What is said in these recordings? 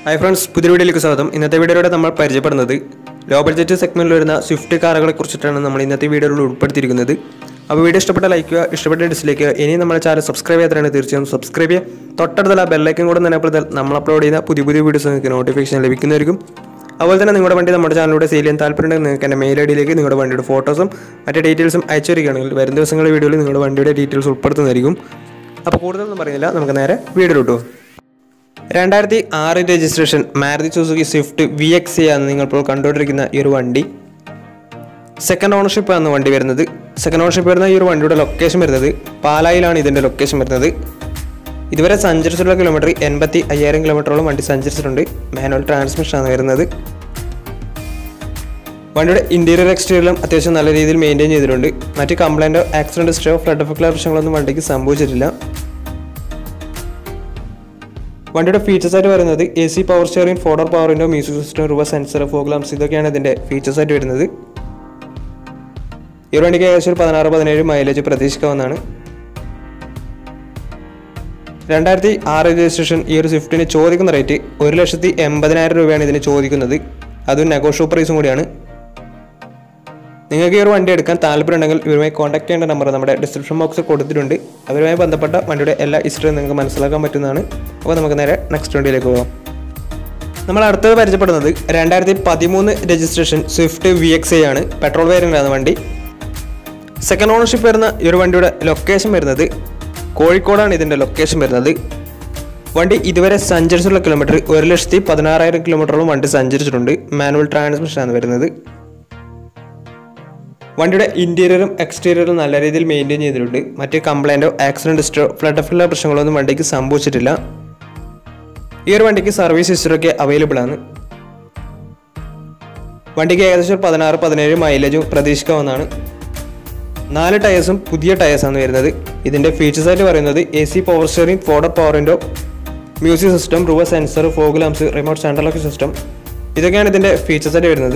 hi friends പുതിയ വീഡിയോയിലേക്ക് സ്വാഗതം ഇന്നത്തെ വീഡിയോയിലൂടെ നമ്മൾ പരിചയപ്പെടുന്നത് ലോ ബഡ്ജറ്റ് സെഗ്മെന്റിൽ വരുന്ന സ്വിഫ്റ്റ് കാറുകളെ കുറിച്ചിട്ടാണ് നമ്മൾ ഇന്നത്തെ വീഡിയോയിൽ ഉൾപ്പെടുത്തിയിരിക്കുന്നത് അപ്പോൾ വീഡിയോ ഇഷ്ടപ്പെട്ട ലൈക്ക് ചെയ്യുക ഇഷ്ടപ്പെട്ട ഡിസ്ലൈക്ക് ചെയ്യുക ഇനി നമ്മുടെ ചാനൽ സബ്സ്ക്രൈബ് ചെയ്യാത്തതാണ് തീർച്ചയായും സബ്സ്ക്രൈബ് ചെയ്യുക തൊട്ടടുത്തുള്ള ബെല്ലൈക്കും കൂടെ തന്നെ അപ്പോൾ നമ്മൾ അപ്ലോഡ് ചെയ്യുന്ന പുതിയ പുതിയ വീഡിയോസ് നിങ്ങൾക്ക് നോട്ടിഫിക്കേഷൻ ലഭിക്കുന്നതായിരിക്കും അതുപോലെ തന്നെ നിങ്ങളുടെ വണ്ടി നമ്മുടെ ചാനലിലൂടെ സെയിൽ ചെയ്യാൻ താല്പര്യമുണ്ടെങ്കിൽ നിങ്ങൾക്ക് എൻ്റെ മെയിൽ ഐ ഡിയിലേക്ക് നിങ്ങളുടെ വണ്ടിയുടെ ഫോട്ടോസും മറ്റു ഡീറ്റെയിൽസും അയച്ചു തരികയാണെങ്കിൽ വരും ദിവസങ്ങളുടെ വീഡിയോയിൽ നിങ്ങളുടെ വണ്ടിയുടെ ഡീറ്റെയിൽസ് ഉൾപ്പെടുത്തുന്നതായിരിക്കും അപ്പോൾ കൂടുതലൊന്നും പറയുന്നില്ല നമുക്ക് നേരെ വീഡിയോയിലോട്ട് പോകാം രണ്ടായിരത്തി ആറ് registration Maruti Suzuki Swift V X ആണ് നിങ്ങളിപ്പോൾ കണ്ടുകൊണ്ടിരിക്കുന്ന ഈ ഒരു വണ്ടി സെക്കൻഡ് ഓണർഷിപ്പ് ആണ് വണ്ടി വരുന്നത് സെക്കൻഡ് ഓണർഷിപ്പ് വരുന്ന ഈ ഒരു വണ്ടിയുടെ ലൊക്കേഷൻ വരുന്നത് പാലായിലാണ് ഇതിൻ്റെ ലൊക്കേഷൻ വരുന്നത് ഇതുവരെ സഞ്ചരിച്ചിട്ടുള്ള കിലോമീറ്റർ എൺപത്തി അയ്യായിരം കിലോമീറ്ററോളം വണ്ടി സഞ്ചരിച്ചിട്ടുണ്ട് മാനുവൽ ട്രാൻസ്മിഷൻ ആണ് വരുന്നത് വണ്ടിയുടെ ഇന്റീരിയർ എക്സ്റ്റീരിയറും അത്യാവശ്യം നല്ല രീതിയിൽ മെയിൻറ്റെയിൻ ചെയ്തിട്ടുണ്ട് മറ്റ് കംപ്ലൈൻറ്റോ ആക്സിഡൻറ്റ് സ്റ്റോ ഫ്ലഡ് എഫക്റ്റുള്ള പ്രശ്നങ്ങളൊന്നും വണ്ടിക്ക് സംഭവിച്ചിട്ടില്ല വണ്ടിയുടെ ഫീച്ചേഴ്സ് ആയിട്ട് വരുന്നത് A C power steering four door പവറിൻ്റെ music system reverse sensor fog lamps ഇതൊക്കെയാണ് ഇതിൻ്റെ ഫീച്ചേഴ്സ് ആയിട്ട് വരുന്നത് ഈ ഒരു വണ്ടിക്ക് ഏകദേശം ഒരു പതിനാറ് പതിനേഴ് മൈലേജ് പ്രതീക്ഷിക്കാവുന്നതാണ് രണ്ടായിരത്തി ആറ് രജിസ്ട്രേഷൻ ഈ ഒരു സ്വിഫ്റ്റിന് ചോദിക്കുന്ന റേറ്റ് ഒരു ലക്ഷത്തി എൺപതിനായിരം രൂപയാണ് ഇതിന് ചോദിക്കുന്നത് അതും നെഗോഷ്യബിൾ പ്രൈസും കൂടിയാണ് നിങ്ങൾക്ക് ഈ ഒരു വണ്ടി എടുക്കാൻ താല്പര്യമുണ്ടെങ്കിൽ ഇവരുമായി കോൺടാക്ട് ചെയ്യേണ്ട നമ്പർ നമ്മുടെ ഡിസ്ക്രിപ്ഷൻ ബോക്സിൽ കൊടുത്തിട്ടുണ്ട് അവരുമായി ബന്ധപ്പെട്ട വണ്ടിയുടെ എല്ലാ ഹിസ്റ്ററിയും നിങ്ങൾക്ക് മനസ്സിലാക്കാൻ പറ്റുന്നതാണ് അപ്പോൾ നമുക്ക് നേരെ നെക്സ്റ്റ് വണ്ടിയിലേക്ക് പോകാം നമ്മൾ അടുത്തത് പരിചയപ്പെടുന്നത് രണ്ടായിരത്തി പതിമൂന്ന് registration Swift V X I ആണ് പെട്രോൾ വേരിയൻ്റാണ് വണ്ടി സെക്കൻഡ് ഓണർഷിപ്പ് വരുന്ന ഈ ഒരു വണ്ടിയുടെ ലൊക്കേഷൻ വരുന്നത് കോഴിക്കോടാണ് ഇതിൻ്റെ ലൊക്കേഷൻ വരുന്നത് വണ്ടി ഇതുവരെ സഞ്ചരിച്ചിട്ടുള്ള കിലോമീറ്റർ ഒരു ലക്ഷത്തി പതിനാറായിരം കിലോമീറ്ററോളം വണ്ടി സഞ്ചരിച്ചിട്ടുണ്ട് മാനുവൽ ട്രാൻസ്മിഷനാണ് വരുന്നത് വണ്ടിയുടെ ഇന്റീരിയറും എക്സ്റ്റീരിയറും നല്ല രീതിയിൽ മെയിൻറ്റെയിൻ ചെയ്തിട്ടുണ്ട് മറ്റ് കംപ്ലൈൻറ്റോ ആക്സിഡൻറ്റ് ഹിസ്റ്ററോ ഫ്ലഡ് എഫുള്ള പ്രശ്നങ്ങളൊന്നും വണ്ടിക്ക് സംഭവിച്ചിട്ടില്ല ഈ ഒരു വണ്ടിക്ക് സർവീസ് ഹിസ്റ്ററൊക്കെ അവൈലബിൾ ആണ് വണ്ടിക്ക് ഏകദേശം ഒരു പതിനാറ് പതിനേഴ് മൈലേജും പ്രതീക്ഷിക്കാവുന്നതാണ് നാല് ടയേഴ്സും പുതിയ ടയേഴ്സാണ് വരുന്നത് ഇതിൻ്റെ ഫീച്ചേഴ്സ് ആയിട്ട് പറയുന്നത് A C power steering four door പവറിൻ്റെ music system reverse sensor fog lamps remote central lock system ഇതൊക്കെയാണ് ഇതിൻ്റെ ഫീച്ചേഴ്സ് ആയിട്ട് വരുന്നത്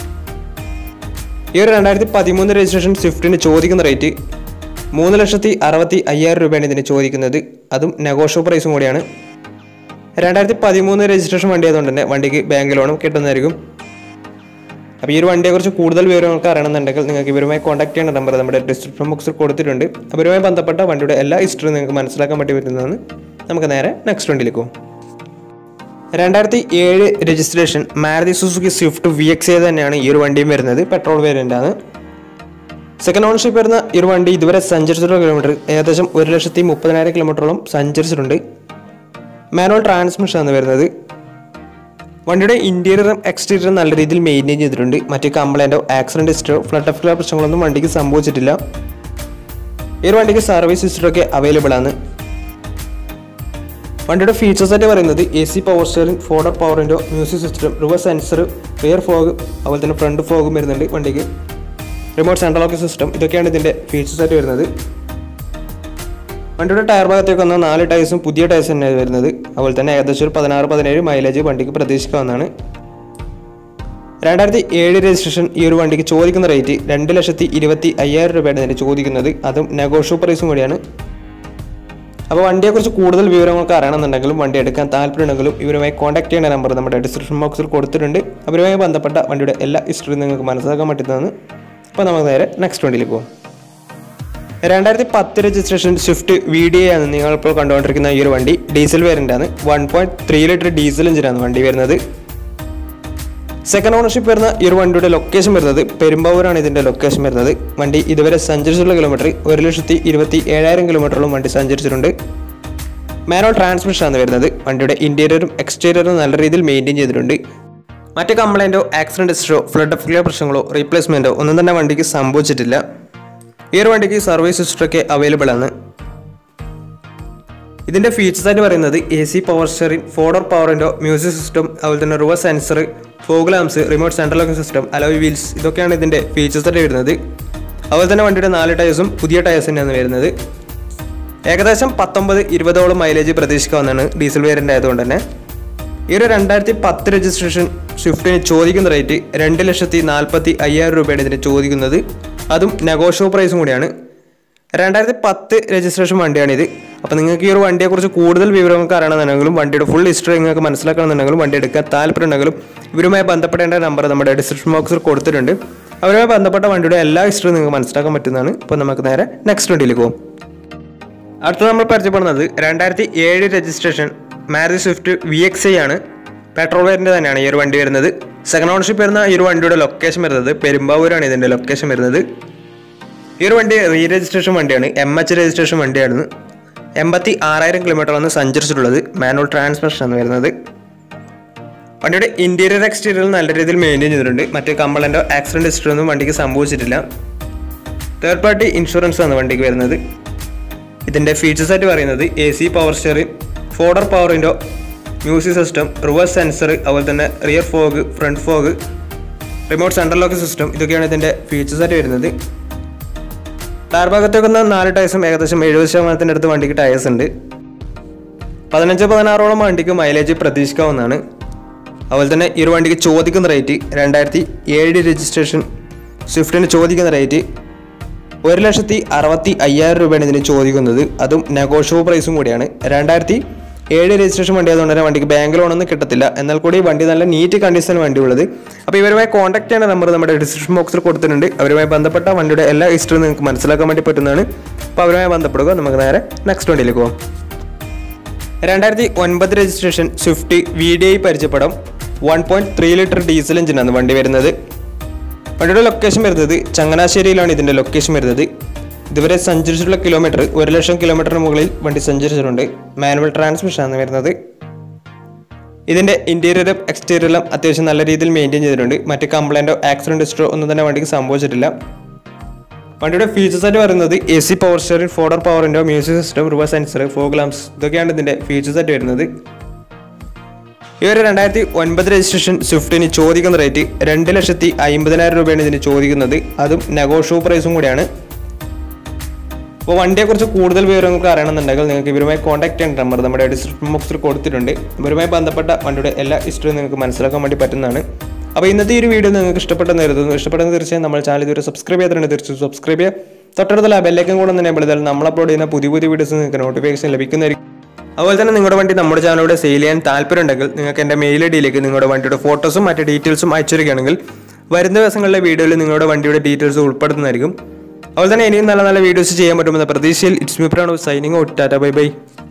ഈ ഒരു രണ്ടായിരത്തി പതിമൂന്ന് രജിസ്ട്രേഷൻ സ്വിഫ്റ്റിന് ചോദിക്കുന്ന റേറ്റ് മൂന്ന് ലക്ഷത്തി അറുപത്തി അയ്യായിരം രൂപയാണ് ഇതിന് ചോദിക്കുന്നത് അതും നെഗോഷ്യബിൾ പ്രൈസും കൂടിയാണ് രണ്ടായിരത്തി പതിമൂന്ന് രജിസ്ട്രേഷൻ വണ്ടി ആയതുകൊണ്ട് തന്നെ വണ്ടിക്ക് ബാങ്ക് ലോണും കിട്ടുന്നതായിരിക്കും അപ്പോൾ ഈ ഒരു വണ്ടിയെക്കുറിച്ച് കൂടുതൽ വിവരങ്ങൾക്ക് അറിയണമെന്നുണ്ടെങ്കിൽ നിങ്ങൾക്ക് ഇവരുമായി കോൺടാക്ട് ചെയ്യേണ്ട നമ്പർ നമ്മുടെ ഡിസ്ക്രിപ്ഷൻ ബോക്സിൽ കൊടുത്തിട്ടുണ്ട് അവരുമായി ബന്ധപ്പെട്ട വണ്ടിയുടെ എല്ലാ ഹിസ്റ്ററിയും നിങ്ങൾക്ക് മനസ്സിലാക്കാൻ പറ്റി പറ്റുന്നതാണ് നമുക്ക് നേരെ നെക്സ്റ്റ് വണ്ടിയിലേക്ക് പോകും രണ്ടായിരത്തി ഏഴ് registration Maruti Suzuki Swift V X A തന്നെയാണ് ഈ ഒരു വണ്ടിയും വരുന്നത് പെട്രോൾ വേരിയൻ്റ് ആണ് സെക്കൻഡ് ഓണർഷിപ്പ് വരുന്ന ഈ ഒരു വണ്ടി ഇതുവരെ സഞ്ചരിച്ചിട്ടുള്ള കിലോമീറ്റർ ഏകദേശം ഒരു ലക്ഷത്തി മുപ്പതിനായിരം കിലോമീറ്ററോളം സഞ്ചരിച്ചിട്ടുണ്ട് മാനുവൽ ട്രാൻസ്മിഷൻ ആണ് വരുന്നത് വണ്ടിയുടെ ഇന്റീരിയറും എക്സ്റ്റീരിയറും നല്ല രീതിയിൽ മെയിൻറ്റെയിൻ ചെയ്തിട്ടുണ്ട് മറ്റ് കംപ്ലൈൻറ്റോ ആക്സിഡൻറ്റ് ഹിസ്റ്ററോ ഫ്ലഡ് എഫക്റ്റുള്ള പ്രശ്നങ്ങളൊന്നും വണ്ടിക്ക് സംഭവിച്ചിട്ടില്ല ഈ ഒരു വണ്ടിക്ക് സർവീസ് ഹിസ്റ്ററൊക്കെ അവൈലബിൾ ആണ് വണ്ടിയുടെ ഫീച്ചേഴ്സ് ആയിട്ട് പറയുന്നത് A C power steering four door പവറിൻ്റെ music system reverse sensor rear fog അതുപോലെ തന്നെ ഫ്രണ്ട് ഫോഗും വരുന്നുണ്ട് വണ്ടിക്ക് റിമോട്ട് സെൻട്രൽ ലോക്ക് സിസ്റ്റം ഇതൊക്കെയാണ് ഇതിൻ്റെ ഫീച്ചേഴ്സ് ആയിട്ട് വരുന്നത് വണ്ടിയുടെ ടയർ ഭാഗത്തേക്ക് വന്ന നാല് ടയേഴ്സും പുതിയ ടയേഴ്സ് തന്നെയാണ് വരുന്നത് അതുപോലെ തന്നെ ഏകദേശം ഒരു പതിനാറ് പതിനേഴ് മൈലേജ് വണ്ടിക്ക് പ്രതീക്ഷിക്കാവുന്നതാണ് രണ്ടായിരത്തി ഏഴ് രജിസ്ട്രേഷൻ ഈ ഒരു വണ്ടിക്ക് ചോദിക്കുന്ന റേറ്റ് രണ്ട് ലക്ഷത്തി ഇരുപത്തി അയ്യായിരം രൂപയാണ് ഇതിന് ചോദിക്കുന്നത് അതും നെഗോഷ്യബിൾ പ്രൈസും കൂടിയാണ് അപ്പോൾ വണ്ടിയെക്കുറിച്ച് കൂടുതൽ വിവരങ്ങൾക്ക് അറിയണമെന്നുണ്ടെങ്കിലും വണ്ടി എടുക്കാൻ താല്പര്യമുണ്ടെങ്കിലും ഇവരുമായി കോൺടാക്ട് ചെയ്യേണ്ട നമ്പർ നമ്മുടെ ഡിസ്ക്രിപ്ഷൻ ബോക്സിൽ കൊടുത്തിട്ടുണ്ട് അവരുമായി ബന്ധപ്പെട്ട വണ്ടിയുടെ എല്ലാ ഹിസ്റ്ററിയും നിങ്ങൾക്ക് മനസ്സിലാക്കാൻ പറ്റുന്നതാണ് അപ്പോൾ നമുക്ക് നേരെ നെക്സ്റ്റ് വണ്ടിയിലേക്ക് പോകും രണ്ടായിരത്തി പത്ത് registration Swift V D A ആണ് നിങ്ങളിപ്പോൾ കണ്ടുകൊണ്ടിരിക്കുന്ന ഈ ഒരു വണ്ടി ഡീസൽ വേരിയൻ്റ് ആണ് one point three litre diesel എഞ്ചിനാണ് വണ്ടി വരുന്നത് സെക്കൻഡ് ഓണർഷിപ്പ് വരുന്ന ഈ ഒരു വണ്ടിയുടെ ലൊക്കേഷൻ വരുന്നത് പെരുമ്പാവൂരാണ് ഇതിൻ്റെ ലൊക്കേഷൻ വരുന്നത് വണ്ടി ഇതുവരെ സഞ്ചരിച്ചിട്ടുള്ള കിലോമീറ്റർ ഒരു ലക്ഷത്തി ഇരുപത്തി ഏഴായിരം കിലോമീറ്ററോളം വണ്ടി സഞ്ചരിച്ചിട്ടുണ്ട് മാനുവൽ ട്രാൻസ്മിഷൻ ആണ് വരുന്നത് വണ്ടിയുടെ ഇന്റീരിയറും എക്സ്റ്റീരിയറും നല്ല രീതിയിൽ മെയിൻറ്റെയിൻ ചെയ്തിട്ടുണ്ട് മറ്റ് കംപ്ലൈൻറ്റോ ആക്സിഡൻറ്റ് ഹിസ്റ്ററോ ഫ്ലഡ് എഫ്ലോ പ്രശ്നങ്ങളോ റീപ്ലേസ്മെൻറ്റോ ഒന്നും തന്നെ വണ്ടിക്ക് സംഭവിച്ചിട്ടില്ല ഈ ഒരു വണ്ടിക്ക് സർവീസ് ഹിസ്റ്ററൊക്കെ അവൈലബിൾ ആണ് ഇതിൻ്റെ ഫീച്ചേഴ്സ് ആയിട്ട് പറയുന്നത് A C power steering four door പവറിൻ്റെ മ്യൂസിക് സിസ്റ്റം അതുപോലെ തന്നെ reverse sensor fog lamps remote central locking system alloy wheels ഇതൊക്കെയാണ് ഇതിൻ്റെ ഫീച്ചേഴ്സ് ആയിട്ട് വരുന്നത് അതുപോലെ തന്നെ വണ്ടിയുടെ നാല് ടയേഴ്സും പുതിയ ടയേഴ്സ് തന്നെയാണ് വരുന്നത് ഏകദേശം പത്തൊമ്പത് ഇരുപതോളം മൈലേജ് പ്രതീക്ഷിക്കാവുന്നതാണ് ഡീസൽ വേരിയൻ്റ് ആയതുകൊണ്ട് തന്നെ ഈ ഒരു രണ്ടായിരത്തി പത്ത് രജിസ്ട്രേഷൻ സ്വിഫ്റ്റിന് ചോദിക്കുന്ന റേറ്റ് രണ്ട് ലക്ഷത്തി നാൽപ്പത്തി അയ്യായിരം രൂപയാണ് ഇതിന് ചോദിക്കുന്നത് അതും നെഗോഷ്യബിൾ പ്രൈസും കൂടിയാണ് രണ്ടായിരത്തി പത്ത് രജിസ്ട്രേഷൻ വണ്ടിയാണിത് അപ്പോൾ നിങ്ങൾക്ക് ഈ ഒരു വണ്ടിയെക്കുറിച്ച് കൂടുതൽ വിവരങ്ങൾക്ക് അറിയണമെന്നുണ്ടെങ്കിലും വണ്ടിയുടെ ഫുൾ ഹിസ്റ്ററി നിങ്ങൾക്ക് മനസ്സിലാക്കണമെന്നുണ്ടെങ്കിലും വണ്ടി എടുക്കാൻ താല്പര്യമുണ്ടെങ്കിലും ഇവരുമായി ബന്ധപ്പെടേണ്ട നമ്പർ നമ്മുടെ ഡിസ്ക്രിപ്ഷൻ ബോക്സിൽ കൊടുത്തിട്ടുണ്ട് അവരുമായി ബന്ധപ്പെട്ട വണ്ടിയുടെ എല്ലാ ഹിസ്റ്ററിയും നിങ്ങൾക്ക് മനസ്സിലാക്കാൻ പറ്റുന്നതാണ് അപ്പോൾ നമുക്ക് നേരെ നെക്സ്റ്റ് വണ്ടിയിലേക്ക് പോകും അടുത്ത നമ്മൾ പരിചയപ്പെടുന്നത് രണ്ടായിരത്തി ഏഴ് registration Maruti Swift V X I ആണ് പെട്രോൾ വേരിൻ്റെ തന്നെയാണ് ഈ ഒരു വണ്ടി വരുന്നത് സെക്കൻഡ് ഓണർഷിപ്പ് വരുന്ന ഈ ഒരു വണ്ടിയുടെ ലൊക്കേഷൻ വരുന്നത് പെരുമ്പാവൂരാണ് ഇതിൻ്റെ ലൊക്കേഷൻ വരുന്നത് ഈ ഒരു വണ്ടി റീ രജിസ്ട്രേഷൻ വണ്ടിയാണ് എം എച്ച് രജിസ്ട്രേഷൻ വണ്ടിയാണ് എൺപത്തി ആറായിരം കിലോമീറ്ററാണ് സഞ്ചരിച്ചിട്ടുള്ളത് മാനുവൽ ട്രാൻസ്മിഷൻ ആണ് വരുന്നത് വണ്ടിയുടെ ഇന്റീരിയർ എക്സ്റ്റീരിയർ നല്ല രീതിയിൽ മെയിൻറ്റെയിൻ ചെയ്തിട്ടുണ്ട് മറ്റ് കംപ്ലൈൻറ്റോ ആക്സിഡൻറ്റ് ഹിസ്റ്ററി ഒന്നും വണ്ടിക്ക് സംഭവിച്ചിട്ടില്ല തേർഡ് പാർട്ടി ഇൻഷുറൻസ് ആണ് വണ്ടിക്ക് വരുന്നത് ഇതിൻ്റെ ഫീച്ചേഴ്സ് ആയിട്ട് പറയുന്നത് A C power steering four door power window music system reverse sensor അതുപോലെ തന്നെ rear fog front fog remote central lock system ഇതൊക്കെയാണ് ഇതിൻ്റെ ഫീച്ചേഴ്സ് ആയിട്ട് വരുന്നത് ടയർ ഭാഗത്തേക്ക് വന്ന നാല് ടയർസും ഏകദേശം എഴുപത് ശതമാനത്തിൻ്റെ അടുത്ത് വണ്ടിക്ക് ടയേഴ്സ് ഉണ്ട് പതിനഞ്ച് പതിനാറോളം വണ്ടിക്ക് മൈലേജ് പ്രതീക്ഷിക്കാവുന്നതാണ് അതുപോലെ തന്നെ ഈ ഒരു വണ്ടിക്ക് ചോദിക്കുന്ന റേറ്റ് രണ്ടായിരത്തി ഏഴ് രജിസ്ട്രേഷൻ സ്വിഫ്റ്റിന് ചോദിക്കുന്ന റേറ്റ് ഒരു ലക്ഷത്തി അറുപത്തി അയ്യായിരം രൂപയാണ് ഇതിന് ചോദിക്കുന്നത് അതും നെഗോഷ്യബിൾ പ്രൈസും കൂടിയാണ് രണ്ടായിരത്തി ഏഴ് രജിസ്ട്രേഷൻ വണ്ടി ആയതുകൊണ്ട് തന്നെ വണ്ടിക്ക് ബാങ്ക് ലോണൊന്നും കിട്ടത്തില്ല എന്നാൽ കൂടി വണ്ടി നല്ല നീറ്റ് കണ്ടീഷൻ വണ്ടി ഉള്ളത് അപ്പോൾ ഇവരുമായി കോൺടാക്ട് ചെയ്യുന്ന നമ്പർ നമ്മുടെ ഡിസ്ക്രിപ്ഷൻ ബോക്സിൽ കൊടുത്തിട്ടുണ്ട് അവരുമായി ബന്ധപ്പെട്ട വണ്ടിയുടെ എല്ലാ ഹിസ്റ്ററിയും നിങ്ങൾക്ക് മനസ്സിലാക്കാൻ വേണ്ടി പറ്റുന്നതാണ് അപ്പോൾ അവരുമായി ബന്ധപ്പെടുക നമുക്ക് നേരെ നെക്സ്റ്റ് വണ്ടിയിലേക്ക് പോകാം രണ്ടായിരത്തി ഒൻപത് registration Swift V D I പരിചയപ്പെടാം one point three litre diesel എഞ്ചിനാണ് വണ്ടി വരുന്നത് വണ്ടിയുടെ ലൊക്കേഷൻ വരുന്നത് ചങ്ങനാശ്ശേരിയിലാണ് ഇതിൻ്റെ ലൊക്കേഷൻ വരുന്നത് ഇതുവരെ സഞ്ചരിച്ചിട്ടുള്ള കിലോമീറ്റർ ഒരു ലക്ഷം കിലോമീറ്ററിന് മുകളിൽ വണ്ടി സഞ്ചരിച്ചിട്ടുണ്ട് മാനുവൽ ട്രാൻസ്മിഷൻ ആണ് വരുന്നത് ഇതിൻ്റെ ഇൻറ്റീരിയറും എക്സ്റ്റീരിയറും അത്യാവശ്യം നല്ല രീതിയിൽ മെയിൻറ്റെയിൻ ചെയ്തിട്ടുണ്ട് മറ്റ് കംപ്ലൈൻറ്റോ ആക്സിഡൻറ്റ് ഹിസ്റ്ററോ ഒന്നും തന്നെ വണ്ടിക്ക് സംഭവിച്ചിട്ടില്ല വണ്ടിയുടെ ഫീച്ചേഴ്സ് ആയിട്ട് പറയുന്നത് A C power steering four door പവറിൻ്റെ music system reverse sensor fog lamps ഇതൊക്കെയാണ് ഇതിൻ്റെ ഫീച്ചേഴ്സ് ആയിട്ട് വരുന്നത് ഈ ഒരു രണ്ടായിരത്തി ഒൻപത് രജിസ്ട്രേഷൻ സ്വിഫ്റ്റിന് ചോദിക്കുന്ന റേറ്റ് രണ്ട് ലക്ഷത്തി അമ്പതിനായിരം രൂപയാണ് ഇതിന് ചോദിക്കുന്നത് അതും നെഗോഷ്യബിൾ പ്രൈസും കൂടിയാണ് അപ്പോൾ വണ്ടിയെക്കുറിച്ച് കൂടുതൽ വിവരങ്ങൾക്ക് അറിയണമെന്നുണ്ടെങ്കിൽ നിങ്ങൾക്ക് ഇവരുമായി കോൺടാക്ട് ചെയ്യേണ്ട നമ്പർ നമ്മുടെ ഡിസ്ക്രിപ്ഷൻ ബോക്സിൽ കൊടുത്തിട്ടുണ്ട് ഇവരുമായി ബന്ധപ്പെട്ട വണ്ടിയുടെ എല്ലാ ഹിസ്റ്ററിയും നിങ്ങൾക്ക് മനസ്സിലാക്കാൻ വേണ്ടി പറ്റുന്നതാണ് അപ്പോൾ ഇന്നത്തെ ഈ ഒരു വീഡിയോ നിങ്ങൾക്ക് ഇഷ്ടപ്പെട്ടെന്ന് കരുതുന്നു ഇഷ്ടപ്പെടുന്ന തീർച്ചയായും നമ്മൾ ചാനൽ ഇതുവരെ സബ്സ്ക്രൈബ് ചെയ്തിട്ടുണ്ട് തീർച്ചയായും സബ്സ്ക്രൈബ് ചെയ്യുക തൊട്ടടുത്തുള്ള ബെല്ലേക്കും കൂടെ തന്നെ ചെയ്താൽ നമ്മൾ അപ്ലോഡ് ചെയ്യുന്ന പുതിയ പുതിയ വീഡിയോസ് നിങ്ങൾക്ക് നോട്ടിഫിക്കേഷൻ ലഭിക്കുന്നതായിരിക്കും അതുപോലെ തന്നെ നിങ്ങളുടെ വണ്ടി നമ്മുടെ ചാനലിലൂടെ സെയിൽ ചെയ്യാൻ താല്പര്യമുണ്ടെങ്കിൽ നിങ്ങൾക്ക് എൻ്റെ മെയിൽ ഐ ഡിയിലേക്ക് നിങ്ങളുടെ വണ്ടിയുടെ ഫോട്ടോസും മറ്റ് ഡീറ്റെയിൽസും അയച്ചിരിക്കുകയാണെങ്കിൽ വരുന്ന ദിവസങ്ങളിലെ വീഡിയോയിൽ നിങ്ങളുടെ വണ്ടിയുടെ ഡീറ്റെയിൽസ് ഉൾപ്പെടുത്തുന്നതായിരിക്കും അതുപോലെ തന്നെ ഇനിയും നല്ല നല്ല വീഡിയോസ് ചെയ്യാൻ പറ്റുമെന്ന പ്രതീക്ഷയിൽ it's me Prano signing out tata bye by